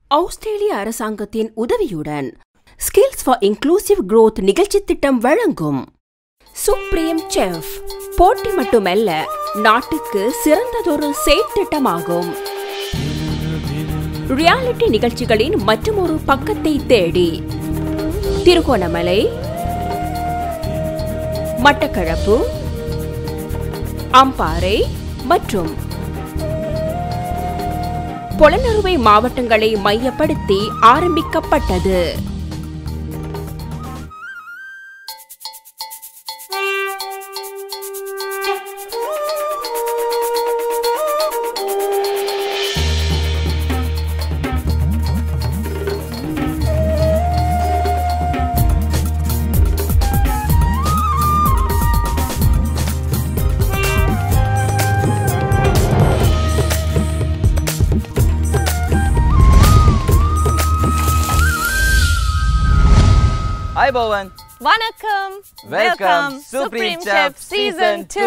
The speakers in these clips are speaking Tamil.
ஆஸ்திரேலிய அரசாங்கத்தின் உதவியுடன் ஸ்கில்ஸ் ஃபார் இன்க்ளூசிவ் growth நிகழ்ச்சி திட்டம் வழங்கும் சுப்ரீம் செஃப் போட்டி மட்டுமல்ல நாட்டுக்கு சிறந்ததொரு செயற்திட்டமாகும் ரியாலிட்டி நிகழ்ச்சிகளின் மற்றுமொரு பக்கத்தை தேடி திருகோணமலை மட்டக்களப்பு அம்பாறை மற்றும் பொலனறுவை மாவட்டங்களை மையப்படுத்தி ஆரம்பிக்கப்பட்டது ஹாய் பவன் வணக்கம் welcome supreme chef season two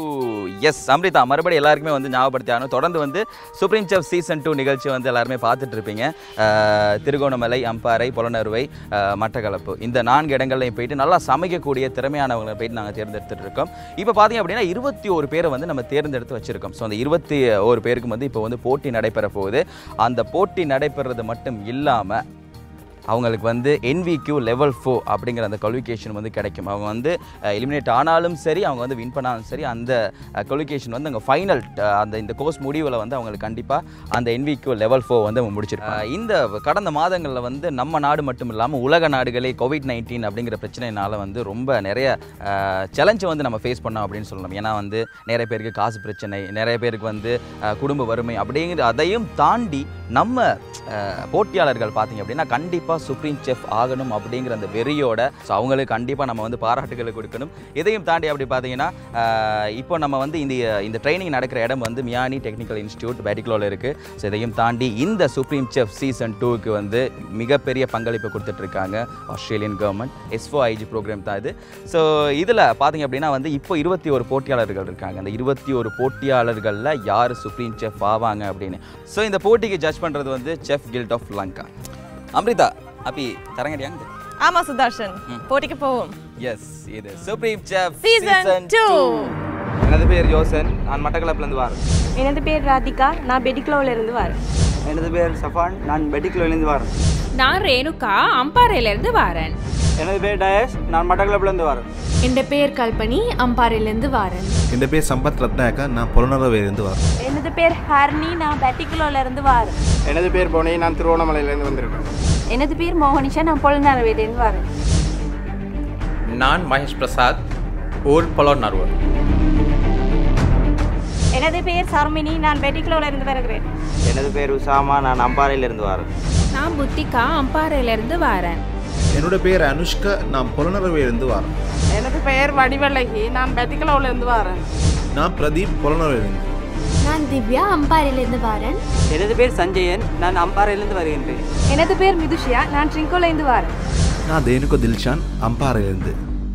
yes Amrita மறுபடியும் எல்லாருக்குமே வந்து ஞாபகப்படுத்தி ஆகணும் தொடர்ந்து வந்து சுப்ரீம் செஃப் சீசன் டூ நிகழ்ச்சி வந்து எல்லாருமே பார்த்துட்டு இருப்பீங்க அஹ், திருகோணமலை அம்பாறை புலனறுவை அஹ், மட்டக்களப்பு இந்த நான்கு இடங்கள்லையும் போயிட்டு நல்லா சமைக்கக்கூடிய திறமையானவங்களை போயிட்டு நாங்கள் தேர்ந்தெடுத்துட்டு இருக்கோம் இப்போ பார்த்தீங்க அப்படின்னா இருபத்தி ஒரு பேரை வந்து நம்ம தேர்ந்தெடுத்து வச்சிருக்கோம் ஸோ அந்த இருபத்தி ஒரு பேருக்கு வந்து இப்போ வந்து போட்டி நடைபெற போகுது அந்த போட்டி நடைபெறது மட்டும் இல்லாமல் அவங்களுக்கு வந்து NVQ லெவல் ஃபோர் அப்படிங்கிற அந்த குவாலிஃபிகேஷன் வந்து கிடைக்கும் அவங்க வந்து எலிமினேட் ஆனாலும் சரி அவங்க வந்து வின் பண்ணாலும் சரி அந்த குவாலிஃபிகேஷன் வந்து அங்கே ஃபைனல் அந்த இந்த கோர்ஸ் முடிவில் வந்து அவங்களுக்கு கண்டிப்பாக அந்த NVQ லெவல் ஃபோர் வந்து அவங்க முடிச்சிருப்பாங்க இந்த கடந்த மாதங்களில் வந்து நம்ம நாடு மட்டும் இல்லாமல் உலக நாடுகளே கோவிட் நைன்டீன் அப்படிங்கிற பிரச்சனைனால வந்து ரொம்ப நிறைய சேலஞ்சை வந்து நம்ம ஃபேஸ் பண்ணோம் அப்படின்னு சொல்லலாம் ஏன்னா வந்து நிறைய பேருக்கு காசு பிரச்சனை நிறைய பேருக்கு வந்து அஹ், குடும்ப வறுமை அப்படிங்கிற அதையும் தாண்டி நம்ம அஹ், போட்டியாளர்கள் பார்த்தீங்க அப்படின்னா கண்டிப்பாக சுப்ரீம் செஃப் ஆகணும் அப்படிங்கிற அந்த வெறியோட ஸோ அவங்களுக்கு கண்டிப்பாக நம்ம வந்து பாராட்டுகளை கொடுக்கணும் இதையும் தாண்டி அப்படி பார்த்தீங்கன்னா அஹ், இப்போ நம்ம வந்து இந்த இந்த ட்ரைனிங் நடக்கிற இடம் வந்து மியானி டெக்னிக்கல் இன்ஸ்டியூட் பேட்டிக்லோவில் இருக்குது ஸோ இதையும் தாண்டி இந்த சுப்ரீம் செஃப் சீசன் டூக்கு வந்து மிகப்பெரிய பங்களிப்பு கொடுத்துட்ருக்காங்க Australian government S O I G program தான் இது ஸோ இதில் பார்த்தீங்க அப்படின்னா வந்து இப்போ இருபத்தி ஒரு போட்டியாளர்கள் இருக்காங்க அந்த இருபத்தி ஒரு போட்டியாளர்களில் யார் சுப்ரீம் செஃப் ஆவாங்க அப்படின்னு ஸோ இந்த போட்டிக்கு ஜட்ஜ் பண்ணுறது வந்து chef guild of Lanka Amrita அப்பி தரங்கடியாங்க ஆமா சுதர்ஷன் போட்டிக்கு போவோம் எஸ் இது சுப்ரீம் செஃப் சீசன் டூ எனது பேர் ஜோசன் நான் மட்டக்களப்பிலேருந்து வரேன் எனது பேர் ராதிகா நான் பெடிக்லோவில் இருந்து வரேன் எனது பேர் சஃபான் நான் பெட்டிக்குலேருந்து வரேன் நான் ரேணுகா அம்பாறையிலிருந்து வாரேன் எனது பேர் டயஸ் நான் மட்டக்களப்பிலேருந்து வரேன் என் பேர் கல்பனி அம்பாறையிலேருந்து வரேன் എൻ്റെ പേര് സമ്പത്ത് രത്നായക്ക ഞാൻ പൊളനറവേലിருந்து வரேன் எனது பேர் ஹர்னி நான் பெட்டிக்லோவில் இருந்து வரேன் எனது பேர் பொனி நான் திருவண்ணாமலையிலேருந்து வந்திருக்கேன் எனது பேர் மோகனிஷா நான் பொலநரவேலேருந்து வரேன் நான் மகேஷ் பிரசாத் ஊர் பொலோர் நர்வர் எனது பேர் சர்மினி நான் பெட்டிக்லோவில் இருந்து வருகிறேன் எனது பேர் உசாமா நான் அம்பாறையிலிருந்து வரேன் நான் புத்திகா அம்பாறையிலிருந்து வாரேன் என்னோட பேர் அனுஷ்கா நான் பொலனரவேலிருந்து வரேன் எனது பெயர் வடிவழகி நான் பெத்திக்கலவுல இருந்து வரேன் நான் பிரதீப் பொலனரவேலிருந்து நான் திவ்யா அம்பாறையிலேருந்து வரேன் எனது பேர் சஞ்சயன் நான் அம்பாறையிலிருந்து வருகின்றேன் எனது பேர் மிதுஷியா நான் ட்ரிங்கோலேருந்து வரேன் நான் தேனுகோ தில்ஷான் அம்பாறையிலிருந்து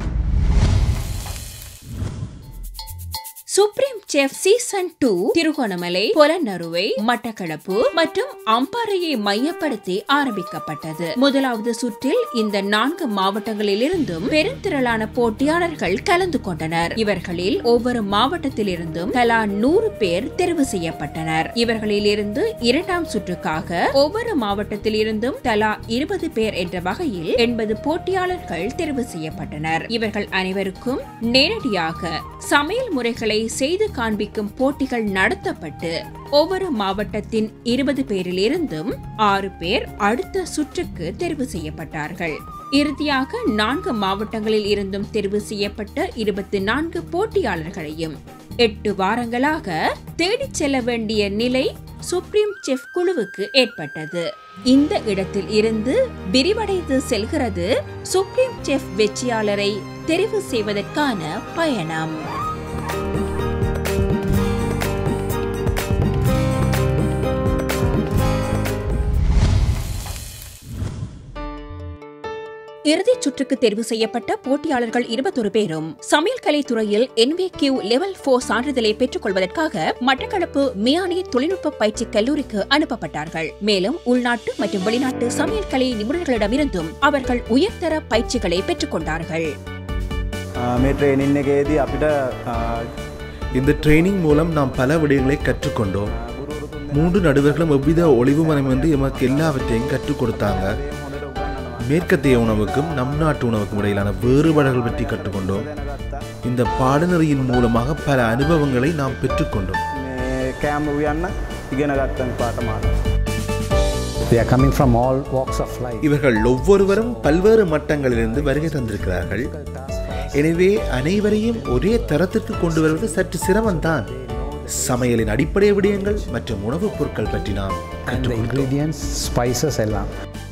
supreme chef season two Trincomalee Polonnaruwa Batticaloa மற்றும் அம்பாறையை மையப்படுத்தி ஆரம்பிக்கப்பட்டது முதலாவது சுற்றில் இந்த நான்கு மாவட்டங்களிலிருந்தும் பெருந்திரளான போட்டியாளர்கள் கலந்து கொண்டனர் இவர்களில் ஒவ்வொரு மாவட்டத்திலிருந்தும் தலா நூறு பேர் தெரிவு செய்யப்பட்டனர் இவர்களில் இருந்து இரண்டாம் சுற்றுக்காக ஒவ்வொரு மாவட்டத்தில் இருந்தும் தலா இருபது பேர் என்ற வகையில் எண்பது போட்டியாளர்கள் தெரிவு செய்யப்பட்டனர் இவர்கள் அனைவருக்கும் நேரடியாக சமையல் முறைகளை செய்து காண்பிக்கும் போட்டிகள் நடத்தப்பட்டு ஒவ்வொரு மாவட்டத்தின் இருபது பேரிலிருந்தும் ஆறு பேர் அடுத்த சுற்றுக்கு தெரிவு செய்யப்பட்டார்கள் இறுதியாக நான்கு மாவட்டங்களில் இருந்தும் தெரிவு செய்யப்பட்ட இருபத்தி நான்கு போட்டியாளர்களையும் எட்டு வாரங்களாக தேடிச் செல்ல வேண்டிய நிலை சுப்ரீம் செஃப் குழுவுக்கு ஏற்பட்டது இந்த இடத்தில் இருந்து விரிவடைந்து செல்கிறது சுப்ரீம் செஃப் வெற்றியாளரை தெரிவு செய்வதற்கான பயணம் இறுதிச் சுற்றுக்கு தேர்வு செய்யப்பட்ட போட்டியாளர்கள் இருபத்தொரு பேரும் சமையல் கலை துறையில் என்விக்யூ லெவல் போர் சான்றிதழை பெற்றுக் கொள்வதற்காக மட்டக்களப்பு மியானி தொழில்நுட்ப பயிற்சி கல்லூரிக்கு அனுப்பப்பட்டார்கள் மேலும் உள்நாட்டு மற்றும் வெளிநாட்டு சமையல் கலை நிபுணர்களிடமிருந்தும் அவர்கள் உயர்தர பயிற்சிகளை பெற்றுக் கொண்டார்கள் මේ ට්‍රේනින් එකේදී අපිට இந்த ட்ரைனிங் மூலம் நாம் பல விடயங்களை கற்றுக்கொண்டோம் மூன்று நடுவர்களும் எவ்வித ஒளிவு மறைமின்றி எமக்கு எல்லாவற்றையும் கற்றுக் கொடுத்தாங்க மேற்கத்திய உணவுக்கும் நம் நாட்டு உணவுக்கும் இடையிலான வேறுபாடுகள் பற்றி கற்றுக்கொண்டோம் இந்த பாடநெறியின் மூலமாக பல அனுபவங்களை நாம் பெற்றுக்கொண்டோம் මේ කෑම උයන්න ඉගෙන ගත්තන පාටමාන. They are coming from all walks of life. இவர்கள் ஒவ்வொருவரும் பல்வேறு மட்டங்களிலிருந்து வருகை தந்திருக்கிறார்கள் எனவே அனைவரையும் ஒரே தரத்திற்கு கொண்டு வருவது சற்று சிரமம்தான் சமையலின் அடிப்படை விடயங்கள் மற்றும் உணவுப் பொருட்கள் பற்றி நாம் And the கற்றுக் கொடுத்தோம். ingredients, spices எல்லாம்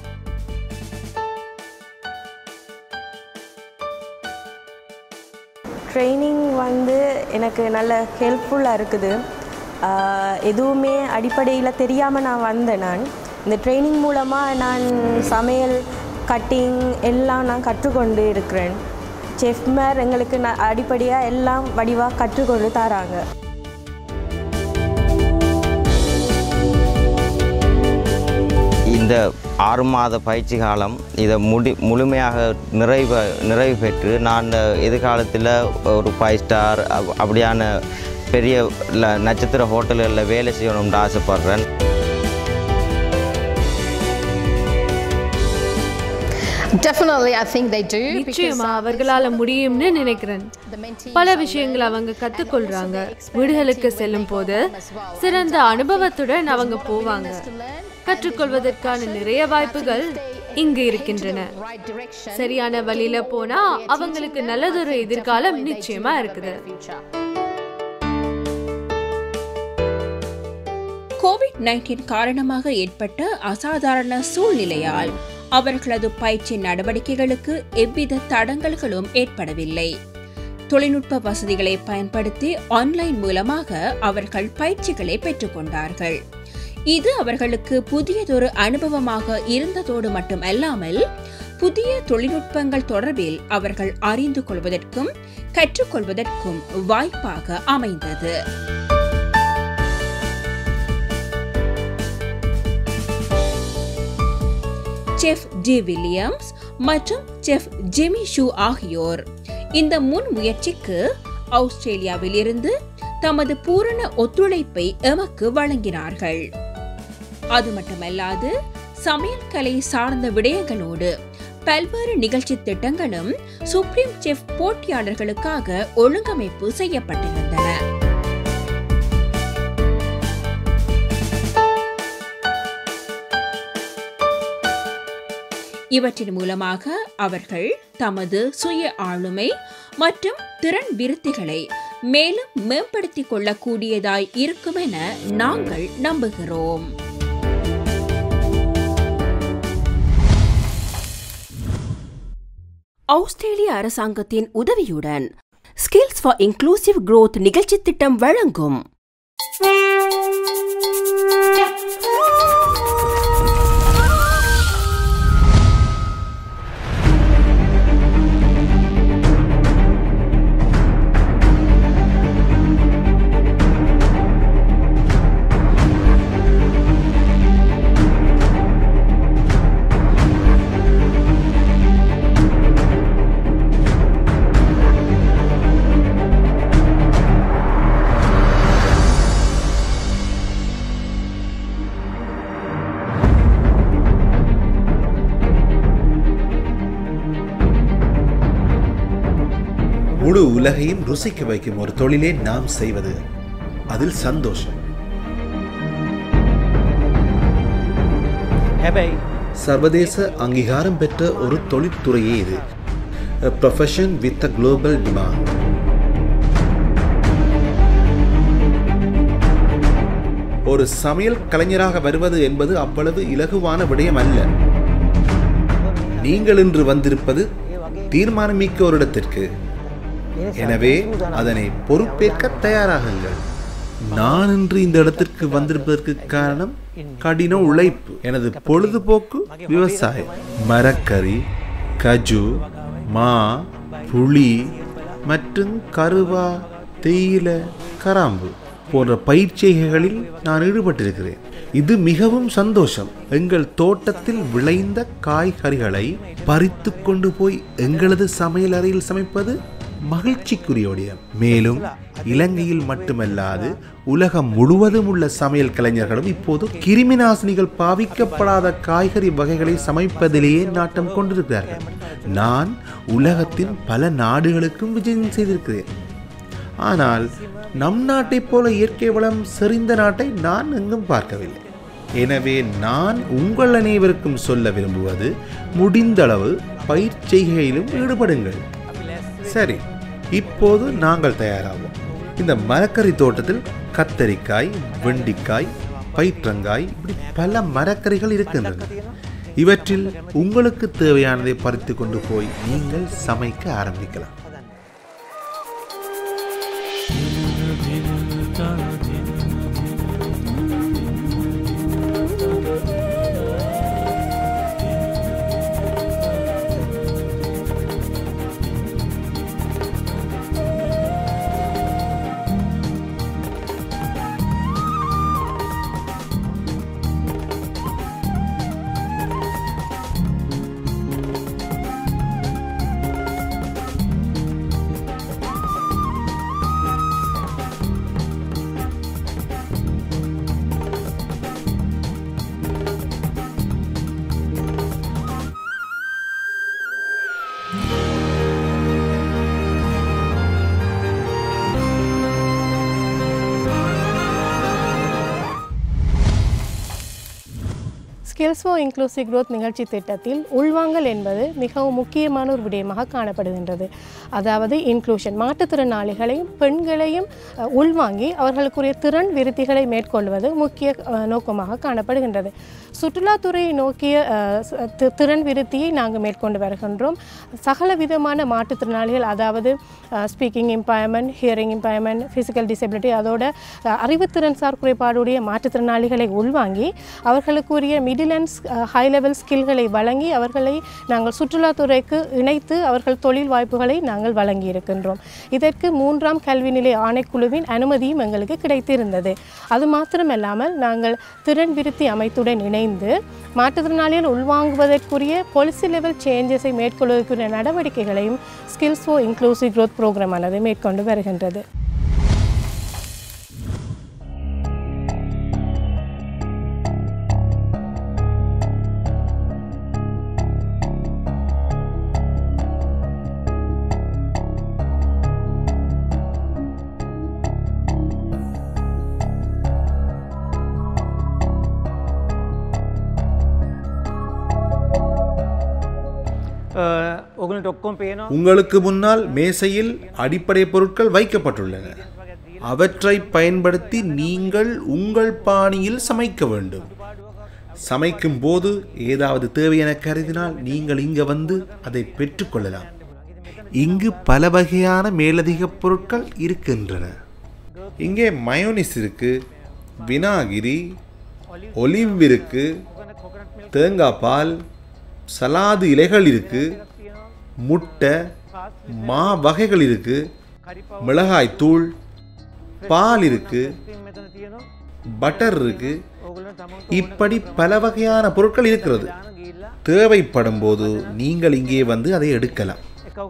ட்ரைனிங் வந்து எனக்கு நல்ல ஹெல்ப்ஃபுல்லாக இருக்குது ஆஹ் எதுவுமே அடிப்படையில் தெரியாமல் நான் வந்தேன் நான் இந்த ட்ரைனிங் மூலமாக நான் சமையல் கட்டிங் எல்லாம் நான் கற்றுக்கொண்டு இருக்கிறேன் செஃப்மேர் எங்களுக்கு ந அடிப்படையாக எல்லாம் வடிவாக கற்றுக்கொண்டு தராங்க இந்த ஆறு மாத பயிற்சி காலம் இதை முடி முழுமையாக நிறைவு நிறைவு பெற்று நான் எதிர்காலத்தில் ஒரு ஃபைவ் ஸ்டார் அப்படியான பெரிய ல- நட்சத்திர ஹோட்டல்களில் வேலை செய்யணும்னு ஆசைப்பட்றேன் Definitely, I think they do. நிச்சயமா அவர்களால முடியும்னு நினைக்கிறேன் பல விஷயங்கள் அவங்க கத்துக்கொள்றாங்க வீடுகளுக்கு செல்லும் போது சிறந்த அனுபவத்துடன் அவங்க போவாங்க கற்றுக்கொள்வதற்கான நிறைய வாய்ப்புகள் இங்கு இருக்கின்றன சரியான வழியில போனா அவங்களுக்கு நல்லதொரு எதிர்காலம் நிச்சயமா இருக்குது கோவிட் நைன்டீன் காரணமாக ஏற்பட்ட அசாதாரண சூழ்நிலையால் அவர்களது பயிற்சி நடவடிக்கைகளுக்கு எவ்வித தடங்கல்களும் ஏற்படவில்லை தொழில்நுட்ப வசதிகளை பயன்படுத்தி ஆன்லைன் மூலமாக அவர்கள் பயிற்சிகளை பெற்றுக்கொண்டார்கள் இது அவர்களுக்கு புதியதொரு அனுபவமாக இருந்ததோடு மட்டுமல்லாமல் புதிய தொழில்நுட்பங்கள் தொடர்பில் அவர்கள் அறிந்து கொள்வதற்கும் கற்றுக்கொள்வதற்கும் வாய்ப்பாக அமைந்தது செஃப் டி வில்லியம்ஸ் மற்றும் செஃப் ஜெமி ஷூ ஆகியோர் இந்த முன் முயற்சிக்கு ஆஸ்திரேலியாவில் இருந்து தமது பூரண ஒத்துழைப்பை எமக்கு வழங்கினார்கள் அது மட்டுமல்லாது சமையல் கலை சார்ந்த விடயங்களோடு பல்வேறு நிகழ்ச்சி திட்டங்களும் சுப்ரீம் செஃப் போட்டியாளர்களுக்காக ஒழுங்கமைப்பு செய்யப்பட்டிருந்தன இவற்றின் மூலமாக அவர்கள் தமது சுய ஆளுமை மற்றும் திறன் விருத்திகளை மேலும் மேம்படுத்திக் கொள்ளக்கூடியதாய் இருக்கும் என நாங்கள் நம்புகிறோம் ஆஸ்திரேலிய அரசாங்கத்தின் உதவியுடன் ஸ்கில்ஸ் ஃபார் இன்க்ளூசிவ் growth நிகழ்ச்சி திட்டம் வழங்கும் முழு உலகையும் ருசிக்க வைக்கும் ஒரு தொழிலே நாம் செய்வது அதில் சந்தோஷம் சர்வதேச அங்கீகாரம் பெற்ற ஒரு தொழிற்துறையே இது profession with a global demand ஒரு சமையல் கலைஞராக வருவது என்பது அவ்வளவு இலகுவான விடயம் அல்ல நீங்கள் இன்று வந்திருப்பது தீர்மானமிக்க ஒரு இடத்திற்கு எனவே அதனை பொறுப்பேற்க தயாராகுங்கள் நான் இன்று இந்த இடத்திற்கு வந்திருப்பதற்கு காரணம் கடின உழைப்பு எனது பொழுதுபோக்கு விவசாயம் மரக்கறி கஜு மா புளி மற்றும் கருவா தேயிலை கராம்பு போன்ற பயிற்சிகளில் நான் ஈடுபட்டிருக்கிறேன் இது மிகவும் சந்தோஷம் எங்கள் தோட்டத்தில் விளைந்த காய்கறிகளை பறித்து கொண்டு போய் எங்களது சமையல் அறையில் சமைப்பது மகிழ்ச்சிக்குரிய விடயம் மேலும் இலங்கையில் மட்டுமல்லாது உலகம் முழுவதும் உள்ள சமையல் கலைஞர்களும் இப்போது கிருமி நாசினிகள் பாவிக்கப்படாத காய்கறி வகைகளை சமைப்பதிலேயே நாட்டம் கொண்டிருக்கிறார்கள் நான் உலகத்தின் பல நாடுகளுக்கும் விஜயம் செய்திருக்கிறேன் ஆனால் நம் நாட்டைப் போல இயற்கை வளம் செறிந்த நாட்டை நான் எங்கும் பார்க்கவில்லை எனவே நான் உங்கள் அனைவருக்கும் சொல்ல விரும்புவது முடிந்தளவு பயிற்சிகையிலும் ஈடுபடுங்கள் சரி இப்போது நாங்கள் தயாராவோம் இந்த மரக்கறி தோட்டத்தில் கத்தரிக்காய் வெண்டிக்காய் பயிற்றங்காய் இப்படி பல மரக்கறிகள் இருக்கின்றன இவற்றில் உங்களுக்கு தேவையானதை பறித்து கொண்டு போய் நீங்கள் சமைக்க ஆரம்பிக்கலாம் ஸ்கில்ஸ் ஃபார் இன்க்ளூசிவ் growth நிகழ்ச்சி திட்டத்தில் உள்வாங்கல் என்பது மிகவும் முக்கியமான ஒரு விடயமாக காணப்படுகின்றது அதாவது இன்க்ளூஷன் மாற்றுத்திறனாளிகளையும் பெண்களையும் அஹ், உள்வாங்கி அவர்களுக்குரிய திறன் விருத்திகளை மேற்கொள்வது முக்கிய அஹ், நோக்கமாக காணப்படுகின்றது சுற்றுலாத்துறையை நோக்கிய அஹ், ச- தி- திறன் விருத்தியை நாங்கள் மேற்கொண்டு வருகின்றோம் சகல விதமான மாற்றுத்திறனாளிகள் அதாவது speaking impairment hearing impairment physical disability அதோட அஹ், அறிவுத்திறன் சார் குறைபாடுடைய மாற்றுத்திறனாளிகளை உள்வாங்கி அவர்களுக்குரிய மிடில் அண்ட் ஹை லெவல் ஸ்கில்களை வழங்கி அவர்களை நாங்கள் சுற்றுலாத்துறைக்கு இணைத்து அவர்கள் தொழில் வாய்ப்புகளை நாங்கள் வழங்கி இருக்கின்றோம் இதற்கு மூன்றாம் கல்வி நிலை ஆணைக்குழுவின் அனுமதியும் எங்களுக்கு கிடைத்திருந்தது அது மாத்திரமல்லாமல் நாங்கள் திறன் விருத்தி அமைத்துடன் இணைந்து மாற்றுத்திறனாளிகள் உள்வாங்குவதற்குரிய பாலிசி லெவல் சேஞ்சஸை மேற்கொள்வதற்குரிய நடவடிக்கைகளையும் skills for inclusive growth program ஆனது மேற்கொண்டு வருகின்றது ඔගලට ඔක්කොම පේනවා உங்களுக்கு முன்னால் மேசையில் அடிப்படை பொருட்கள் வைக்கப்பட்டுள்ளன அவற்றை பயன்படுத்தி நீங்கள் உங்கள் பாணியில் சமைக்க வேண்டும் சமைக்கும் போது ஏதாவது தேவை என கருதினால் நீங்கள் இங்க வந்து அதை பெற்றுக்கொள்ளலாம் இங்கு பல வகையான மேலதிக பொருட்கள் இருக்கின்றன இங்கே மயோனிஸ் இருக்கு வினாகிரி ஒலிவ் இருக்கு தேங்காய் பால் சலாது இலைகள் இருக்கு முட்டை மா வகைகள் இருக்கு மிளகாய் தூள் பால் இருக்கு பட்டர் இருக்கு இப்படி பல வகையான பொருட்கள் இருக்கிறது தேவைப்படும் போது நீங்கள் இங்கே வந்து அதை எடுக்கலாம்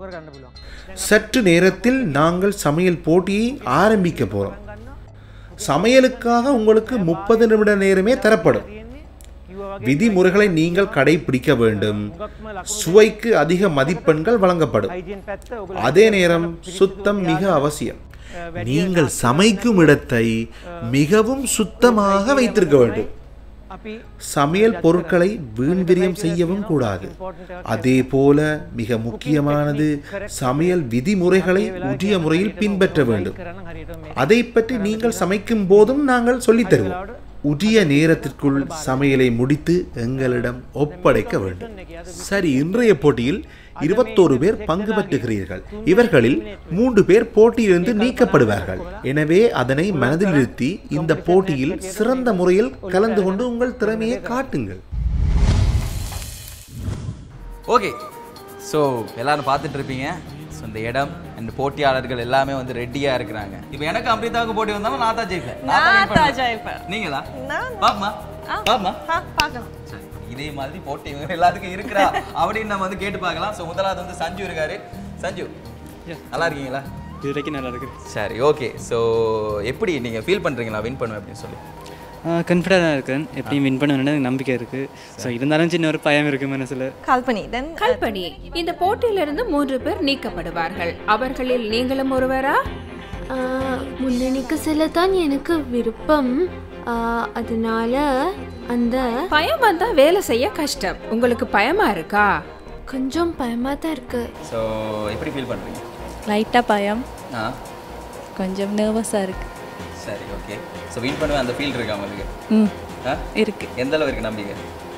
சற்று நேரத்தில் நாங்கள் சமையல் போட்டியை ஆரம்பிக்க போறோம் சமையலுக்காக உங்களுக்கு முப்பது நிமிட நேரமே தரப்படும் விதிமுறைகளை நீங்கள் கடைபிடிக்க வேண்டும் சுவைக்கு அதிக மதிப்பெண்கள் வழங்கப்படும் அதே நேரம் சுத்தம் மிக அவசியம் நீங்கள் சமைக்கும் இடத்தை மிகவும் சுத்தமாக வைத்திருக்க வேண்டும் சமையல் பொருட்களை வீண்விரியம் செய்யவும் கூடாது அதே போல மிக முக்கியமானது சமையல் விதிமுறைகளை உரிய முறையில் பின்பற்ற வேண்டும் அதை பற்றி நீங்கள் சமைக்கும் போதும் நாங்கள் சொல்லித் தருவோம் உரிய நேரத்திற்குள் சமையலை முடித்து எங்களிடம் ஒப்படைக்க வேண்டும் சரி இன்றைய போட்டியில் இருபத்தோரு பேர் பங்கு பெற்றுகிறீர்கள் இவர்களில் மூன்று பேர் போட்டியிலிருந்து நீக்கப்படுவார்கள் எனவே அதனை மனதில் நிறுத்தி இந்த போட்டியில் சிறந்த முறையில் கலந்து கொண்டு உங்கள் திறமையை காட்டுங்கள் ஓகே ஸோ எல்லாரும் பார்த்துட்டு இருப்பீங்க ஸோ இந்த இடம் இந்த போட்டியாளர்கள் எல்லாமே வந்து ரெடியாக இருக்கிறாங்க இப்போ எனக்கு அம்ரிதாவுக்கு போட்டி வந்தாலும் நான் தான் ஜெயிப்பேன் நான் தான் win நான் தான் பண்ணுவேன். ஜெயிப்பேன். நீங்களா நான் பாப்பமா பாப்பமா பார்க்கலாம் சரி, இதே மாதிரி போட்டி இவங்க எல்லாத்துக்கும் இருக்கிறா அப்படின்னு நம்ம வந்து கேட்டு பார்க்கலாம் ஸோ முதலாவது வந்து சஞ்சு இருக்காரு சஞ்சு நல்லா இருக்கீங்களா இது வரைக்கும் நல்லா இருக்கு சரி ஓகே ஸோ எப்படி நீங்கள் ஃபீல் பண்ணுறீங்களா வின் பண்ணுவேன் அப்படின்னு சொல்லி கான்ஃபிடண்டாக இருக்கேன் எப்படியும் வின் பண்ணுவேன்னு எனக்கு நம்பிக்கை இருக்குது ஸோ இருந்தாலும் சின்ன ஒரு பயம் இருக்குது மனசில் கல்பனி தென் கல்பனி இந்த போட்டியிலிருந்து மூன்று பேர் நீக்கப்படுவார்கள் அவர்களில் நீங்களும் ஒருவரா முன்னணிக்கு செல்லத்தான் எனக்கு விருப்பம் ஆ, அதனால அந்த பயம் வந்தா வேலை செய்ய கஷ்டம் உங்களுக்கு பயமா இருக்கா கொஞ்சம் பயமா தான் இருக்கு ஸோ எப்படி ஃபீல் பண்ணுறீங்க லைட்டாக பயம் ஆ கொஞ்சம் நர்வஸாக இருக்கு சரி ஓகே ஸோ வின் பண்ணுவேன் அந்த ஃபீல் இருக்கா உங்களுக்கு ம் ஆ இருக்கு எந்த அளவு இருக்கு நம்பிக்கை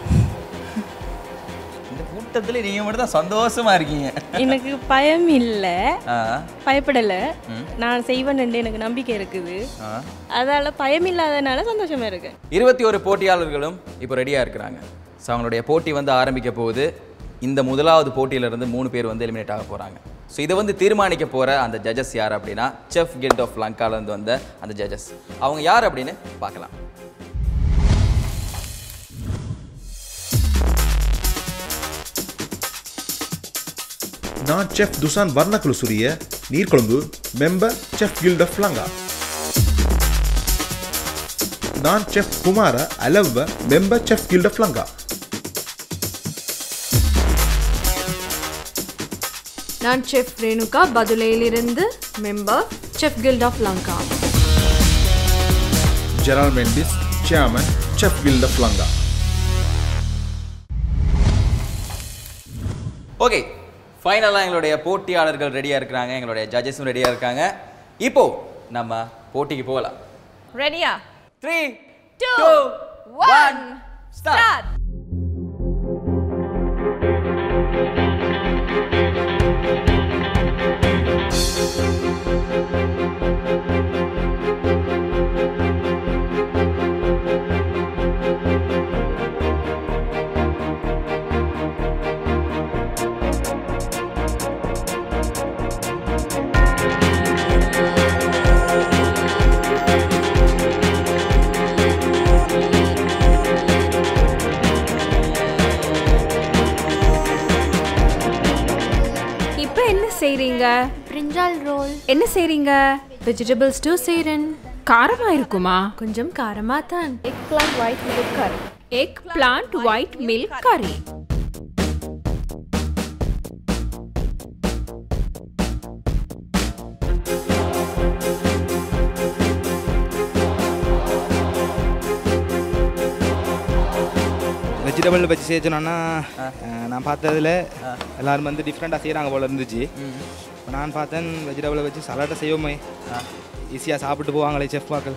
இந்த கூட்டத்தில் நீங்கள் மட்டும் தான் சந்தோஷமா இருக்கீங்க எனக்கு பயம் இல்லை ஆ பயப்படலை ம். நான் செய்வேன்னு எனக்கு நம்பிக்கை இருக்குது ஆ அதால் பயம் இல்லாதனால சந்தோஷமா இருக்கு இருபத்தி ஒரு போட்டியாளர்களும் இப்போ ரெடியாக இருக்கிறாங்க ஸோ அவங்களுடைய போட்டி வந்து ஆரம்பிக்க போகுது இந்த முதலாவது போட்டியிலிருந்து மூணு பேர் வந்து எலிமினேட் ஆக போகிறாங்க ஸோ இதை வந்து தீர்மானிக்க போகிற அந்த ஜட்ஜஸ் யார் அப்படின்னா செஃப் கில்ட் ஆஃப் லங்காலேருந்து வந்த அந்த ஜட்ஜஸ் அவங்க யார் அப்படின்னு பார்க்கலாம் நான் chef Dushan Warnakula Suriya Neerkozhumbu member chef guild of Lanka நான் chef Kumara Alawwa member chef guild of Lanka நான் செஃப் ரேணுகா பதுலையிலிருந்து member chef guild of Lanka Gerald Mendis chairman chef guild of Lanka okay ஃபைனலாக எங்களுடைய போட்டியாளர்கள் ரெடியாக இருக்கிறாங்க எங்களுடைய ஜட்ஜஸும் ரெடியாக இருக்காங்க இப்போ நம்ம போட்டிக்கு போகலாம் ரெடியா த்ரீ டூ ஒன் ஸ்டார்ட் இப்போ என்ன செய்றீங்க பிரிஞ்சால் ரோல் என்ன செய்றீங்க வெஜிடபிள் ஸ்டூ செய்கிறேன் காரமா இருக்குமா கொஞ்சம் காரமா தான் eggplant white milk curry eggplant white milk curry vegetable வச்சு செய்யணும்னா நான் பார்த்ததுல எல்லாரும் வந்து டிஃப்ரெண்ட்டாக செய்கிறாங்க போல இருந்துச்சு இப்போ நான் பார்த்தேன் வெஜிடபிளை வச்சு சலாட்டை செய்வோமே ஈஸியாக சாப்பிட்டு போவாங்களே செஃப் வாக்கள்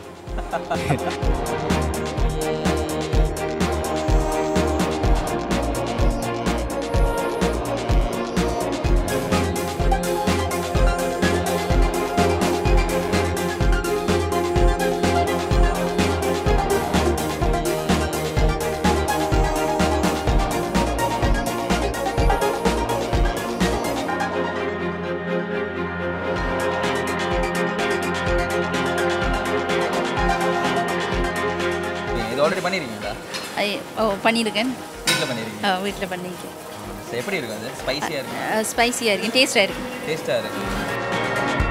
இது ஆல்ரெடி பண்ணியிருக்கீங்களா ஐ ஓ பண்ணியிருக்கேன் வீட்டில் பண்ணியிருக்கீங்க வீட்டில் பண்ணியிருக்கேன் ஸோ எப்படி இருக்கும் அது ஸ்பைசியாக இருக்கும் ஸ்பைசியாக இருக்கு டேஸ்ட்டாக இருக்கு டேஸ்ட்டாக இருக்கு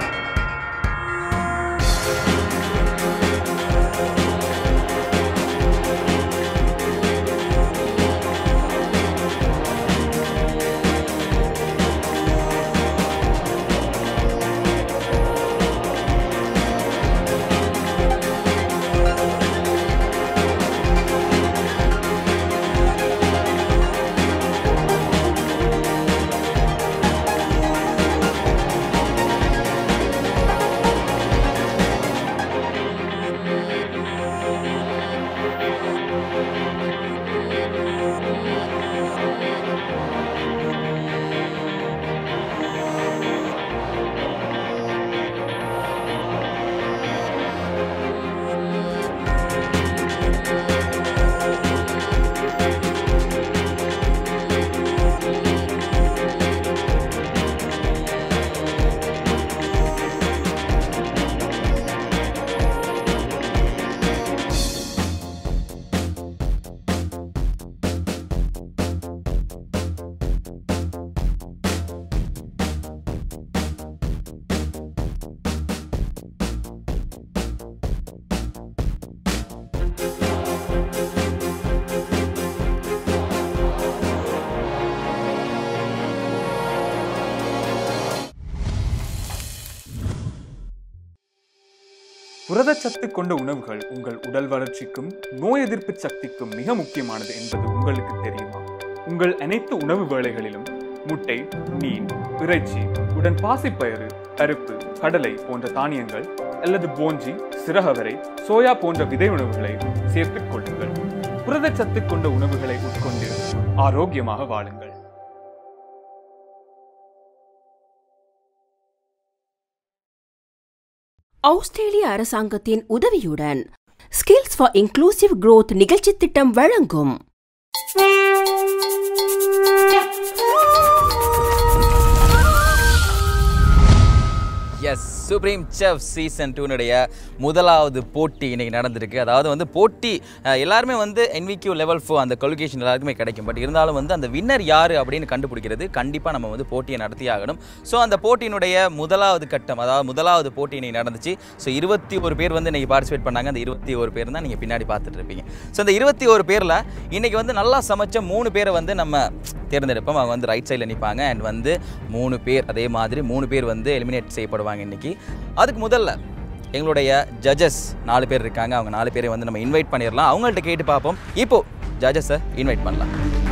புரதச்சத்து கொண்ட உணவுகள் உங்கள் உடல் வளர்ச்சிக்கும் நோய் எதிர்ப்பு சக்திக்கும் மிக முக்கியமானது என்பது உங்களுக்கு தெரியுமா உங்கள் அனைத்து உணவு வேளைகளிலும் முட்டை மீன் இறைச்சி உடன் பாசிப்பயிறு பருப்பு கடலை போன்ற தானியங்கள் அல்லது போஞ்சி சிறகவரை சோயா போன்ற விதை உணவுகளை சேர்த்துக் கொள்ளுங்கள் புரதச்சத்து கொண்ட உணவுகளை உட்கொண்டு ஆரோக்கியமாக வாழுங்கள் ஆஸ்திரேலிய அரசாங்கத்தின் உதவியுடன் ஸ்கில்ஸ் ஃபார் இன்க்ளூசிவ் growth நிகழ்ச்சி திட்டம் வழங்கும் எஸ் சுப்ரீம் செஃப் சீசன் டூனுடைய முதலாவது போட்டி இன்னைக்கு நடந்திருக்கு அதாவது வந்து போட்டி அஹ், எல்லாருமே வந்து என்விக்யூ லெவல் ஃபோர் அந்த கொலிகேஷன் எல்லாருக்குமே கிடைக்கும் பட் இருந்தாலும் வந்து அந்த வின்னர் யார் அப்படின்னு கண்டுபிடிக்கிறது கண்டிப்பாக நம்ம வந்து போட்டியை நடத்தி ஆகணும் ஸோ அந்த போட்டியினுடைய முதலாவது கட்டம் அதாவது முதலாவது போட்டி இன்னைக்கு நடந்துச்சு ஸோ இருபத்தி ஒரு பேர் வந்து இன்னைக்கு பார்ட்டிசிபேட் பண்ணாங்க அந்த இருபத்தி ஒரு பேர் தான் நீங்கள் பின்னாடி பார்த்துட்டு இருப்பீங்க ஸோ அந்த இருபத்தி ஒரு பேரில் இன்னைக்கு வந்து நல்லா சமைச்ச மூணு பேரை வந்து நம்ம தேர்ந்தெடுப்போம் அவங்க வந்து ரைட் சைடில் நிற்பாங்க அண்ட் வந்து மூணு பேர் அதே மாதிரி மூணு பேர் வந்து எலிமினேட் செய்யப்படுவாங்க இன்னைக்கு அதுக்கு முதல்ல எங்களுடைய ஜட்ஜஸ் நாலு பேர் இருக்காங்க அவங்க நாலு பேரை வந்து நம்ம இன்வைட் பண்ணிடலாம் அவங்கள்ட்ட கேட்டு பார்ப்போம் இப்போ ஜட்ஜஸை இன்வைட் பண்ணலாம்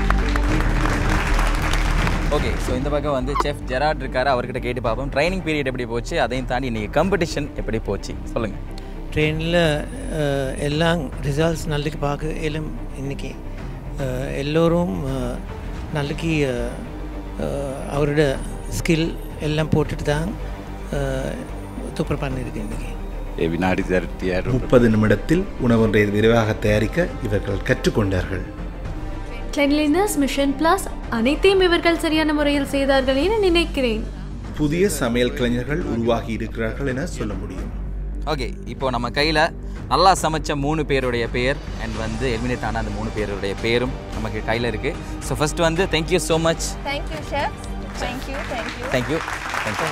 ஓகே ஸோ இந்த பக்கம் வந்து செஃப் ஜெராட் இருக்காரு அவர்கிட்ட கேட்டு பார்ப்போம் ட்ரைனிங் பீரியட் எப்படி போச்சு அதையும் தாண்டி இன்னைக்கு காம்படிஷன் எப்படி போச்சு சொல்லுங்கள் ட்ரெயினில் எல்லாம் ரிசல்ட்ஸ் நல்லுக்கு பார்க்க எல்லாம் இன்னைக்கு அஹ், எல்லோரும் அஹ், நல்லுக்கு அஹ், அஹ், அவரோட ஸ்கில் எல்லாம் போட்டுட்டு தான் சூப்பர் பண்ணியிருக்கு இன்னைக்கு வினாடி தரட்டியார் முப்பது நிமிடத்தில் உணவொன்றை விரைவாக தயாரிக்க இவர்கள் கற்றுக்கொண்டார்கள் கிளென்லினஸ் மிஷன் பிளஸ் அனைத்தையும் இவர்கள் சரியான முறையில் செய்தார்கள் என நினைக்கிறேன் புதிய சமையல் கலைஞர்கள் உருவாகி இருக்கிறார்கள் என சொல்ல முடியும் ஓகே இப்போ நம்ம கையில் நல்லா சமைச்ச மூணு பேருடைய பேர் அண்ட் வந்து எலிமினேட் ஆன அந்த மூணு பேருடைய பேரும் நமக்கு கையில் இருக்குது ஸோ ஃபர்ஸ்ட் வந்து thank you so much Thank you, chef. Thank you, thank you. Thank you thank you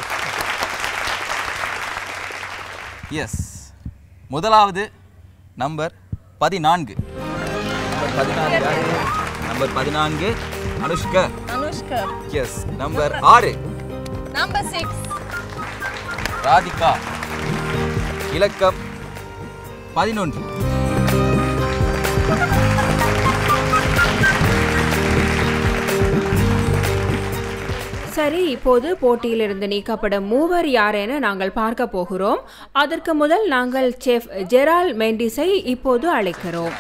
yes முதலாவது நம்பர் பதினான்கு நம்பர் பதினான்கு யாரு? நம்பர் பதினான்கு அனுஷ்கா Anushka. எஸ் நம்பர் ஆறு Number six. ராதிகா இலக்கம் பதினொன்று சரி இப்போது போட்டியிலிருந்து நீக்கப்படும் மூவர் யார் என நாங்கள் பார்க்க போகிறோம் அதற்கு முதல் நாங்கள் செஃப் ஜெரால் மெண்டிஸை இப்போது அழைக்கிறோம்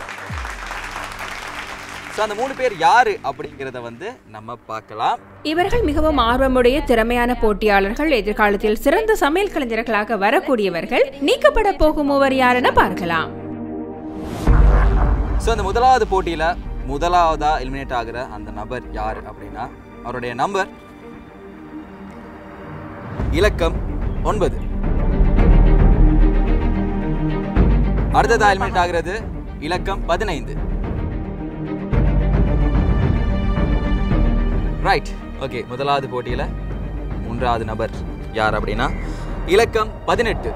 ஸோ அந்த மூணு பேர் யாரு அப்படிங்கிறத வந்து நம்ம பார்க்கலாம் இவர்கள் மிகவும் ஆர்வமுடைய திறமையான போட்டியாளர்கள் எதிர்காலத்தில் சிறந்த சமையல் கலைஞர்களாக வரக்கூடியவர்கள் நீக்கப்பட போகும் மூவர் யார் என பார்க்கலாம் ஸோ அந்த முதலாவது போட்டியில் முதலாவதா எலிமினேட் ஆகிற அந்த நபர் யார் அப்படின்னா அவருடைய நம்பர் இலக்கம் ஒன்பது அடுத்ததா எலிமினேட் ஆகிறது இலக்கம் பதினைந்து ரைட் ஓகே முதலாவது போட்டியில் மூன்றாவது நபர் யார் அப்படின்னா இலக்கம் பதினெட்டு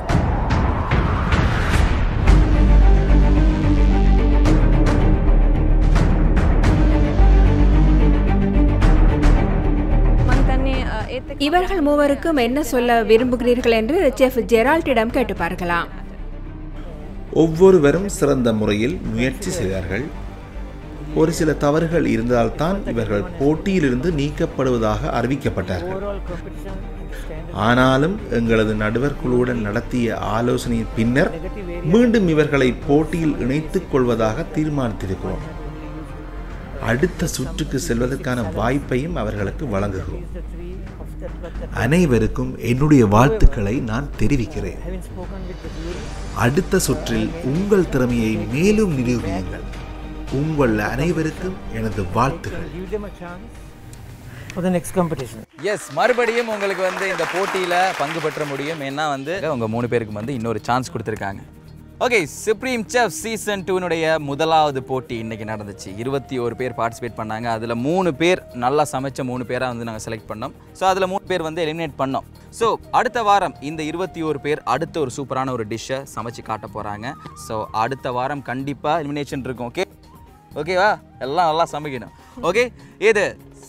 இவர்கள் மூவருக்கும் என்ன சொல்ல விரும்புகிறீர்கள் என்று செஃப் ஜெரால்டிடம் கேட்டு பார்க்கலாம் ஒவ்வொருவரும் சிறந்த முறையில் முயற்சி செய்தார்கள் ஒரு சில தவறுகள் இருந்தால்தான் இவர்கள் போட்டியிலிருந்து நீக்கப்படுவதாக அறிவிக்கப்பட்டார்கள் ஆனாலும் எங்களது நடுவர் குழுவுடன் நடத்திய ஆலோசனையின் பின்னர் மீண்டும் இவர்களை போட்டியில் இணைத்துக் கொள்வதாக தீர்மானித்திருக்கிறோம் அடுத்த சுற்றுக்கு செல்வதற்கான வாய்ப்பையும் அவர்களுக்கு வழங்குகிறோம் அனைவருக்கும் என்னுடைய வாழ்த்துக்களை நான் தெரிவிக்கிறேன் அடுத்த சுற்றில் உங்கள் திறமையை மேலும் நிரூபியுங்கள் உங்கள் அனைவருக்கும் எனது வாழ்த்துகள் for the next competition. Yes மறுபடியும் உங்களுக்கு வந்து இந்த போட்டியில் பங்கு பெற்ற முடியும் ஏன்னா வந்து உங்க மூணு பேருக்கு வந்து இன்னொரு சான்ஸ் கொடுத்துருக்காங்க ஓகே சுப்ரீம் செஃப் சீசன் டூனுடைய முதலாவது போட்டி இன்னைக்கு நடந்துச்சு இருபத்தி ஒரு பேர் பார்ட்டிசிபேட் பண்ணாங்க அதில் மூணு பேர் நல்லா சமைச்ச மூணு பேராக வந்து நாங்கள் செலக்ட் பண்ணோம் ஸோ அதில் மூணு பேர் வந்து எலிமினேட் பண்ணோம் ஸோ அடுத்த வாரம் இந்த இருபத்தி ஒரு பேர் அடுத்த ஒரு சூப்பரான ஒரு டிஷ்ஷை சமைச்சு காட்ட போகிறாங்க ஸோ அடுத்த வாரம் கண்டிப்பாக எலிமினேஷன் இருக்கும் ஓகே ஓகேவா எல்லாம் நல்லா சமைக்கணும் ஓகே இது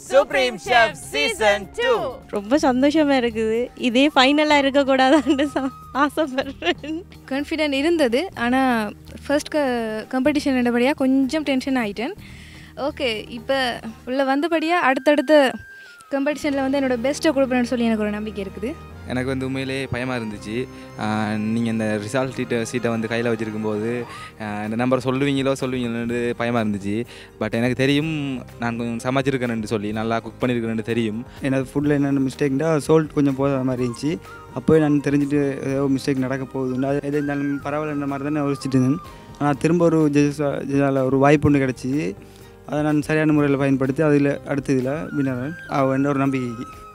சுப்ரீம் ஷெஃப் சீசன் டூ ரொம்ப சந்தோஷமா இருக்குது இதே ஃபைனலாக இருக்கக்கூடாதான்னு ச- ஆசைப்படுறேன் கான்ஃபிடென்ட் இருந்தது ஆனால் ஃபர்ஸ்ட் க காம்படிஷன் இருந்தபடியாக கொஞ்சம் டென்ஷன் ஆகிட்டேன் ஓகே இப்போ உள்ள வந்தபடியாக அடுத்தடுத்த காம்படிஷனில் வந்து என்னோட பெஸ்ட்டை கொடுப்பேன்னு சொல்லி எனக்கு ஒரு நம்பிக்கை இருக்குது எனக்கு வந்து உண்மையிலே பயமாக இருந்துச்சு நீங்கள் இந்த ரிசல்ட் சீட்டை சீட்டை வந்து கையில் வச்சுருக்கும்போது இந்த நம்பர் சொல்லுவீங்களோ சொல்லுவீங்களோன்னு பயமாக இருந்துச்சு பட் எனக்கு தெரியும் நான் கொஞ்சம் சமைச்சிருக்கேன்னு சொல்லி நல்லா குக் பண்ணியிருக்கேன்னு தெரியும் எனது ஃபுட்டில் என்னென்ன மிஸ்டேக்னா சோல்ட் கொஞ்சம் போகிற மாதிரி இருந்துச்சு அப்போவே நான் தெரிஞ்சுட்டு ஏதோ மிஸ்டேக் நடக்க போகுது அது எது இருந்தாலும் பரவாயில்லன்ற மாதிரி தான் நான் யோசிச்சுட்டு இருந்தேன் ஆனால் திரும்ப ஒரு ஜட்ஜஸ் ஜட்ஜால் ஒரு வாய்ப்பு ஒன்று கிடச்சி அதை நான் சரியான முறையில் பயன்படுத்தி அதில் அடுத்த இதில் வினர் அவன் ஒரு நம்பிக்கைக்கு